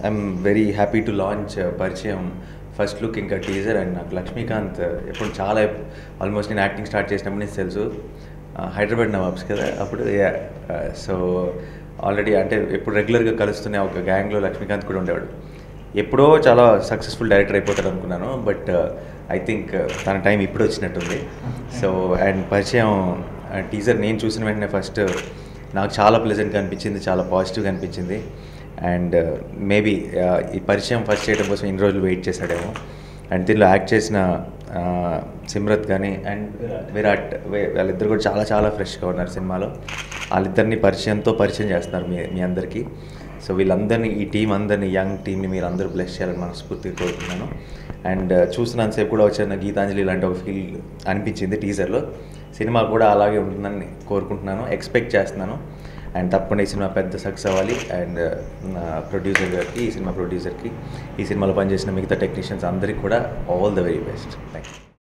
I'm very happy to launch పరిచయం first look ఇంకా teaser and నాకు లక్ష్మీకాంత్ ఎప్పుడు చాలా ఆల్మోస్ట్ నేను యాక్టింగ్ స్టార్ట్ చేసినప్పుడు నుంచి తెలుసు ఆ, హైదరాబాద్ నవాబ్స్ కదా అప్పుడు సో ఆల్రెడీ అంటే ఎప్పుడు రెగ్యులర్గా కలుస్తున్న ఒక గ్యాంగ్లో లక్ష్మీకాంత్ కూడా ఉండేవాడు ఎప్పుడో చాలా సక్సెస్ఫుల్ డైరెక్టర్ అయిపోతాడు అనుకున్నాను బట్ ఐ థింక్ తన టైం ఇప్పుడు వచ్చినట్టుంది సో అండ్ పరిచయం టీజర్ నేను చూసిన వెంటనే ఫస్ట్ నాకు చాలా ప్లెజెంట్గా అనిపించింది చాలా పాజిటివ్గా అనిపించింది అండ్ మేబీ ఈ పరిచయం ఫస్ట్ చేయడం కోసం ఇన్ని రోజులు వెయిట్ చేశాడేమో అండ్ దీనిలో యాక్ట్ చేసిన ఆ, సిమ్రత్ కానీ అండ్ విరాట్ వే- వాళ్ళిద్దరు కూడా చాలా చాలా ఫ్రెష్గా ఉన్నారు సినిమాలో వాళ్ళిద్దరిని పరిచయంతో పరిచయం చేస్తున్నారు మీ మీ అందరికీ సో వీళ్ళందరినీ ఈ టీం అందరినీ యంగ్ టీంని మీరు అందరూ బ్లెస్ చేయాలని మనస్ఫూర్తిగా కోరుతున్నాను అండ్ చూసినంతసేపు కూడా వచ్చిన గీతాంజలి లాంటి ఒక ఫీల్ అనిపించింది టీజర్లో సినిమా కూడా అలాగే ఉంటుందని కోరుకుంటున్నాను ఎక్స్పెక్ట్ చేస్తున్నాను అండ్ తప్పకుండా ఈ సినిమా పెద్ద సక్సెస్ అవ్వాలి అండ్ ప్రొడ్యూసర్ గారికి ఈ సినిమా ప్రొడ్యూసర్కి ఈ సినిమాలో పనిచేసిన మిగతా టెక్నీషియన్స్ అందరికీ కూడా all the very best thank you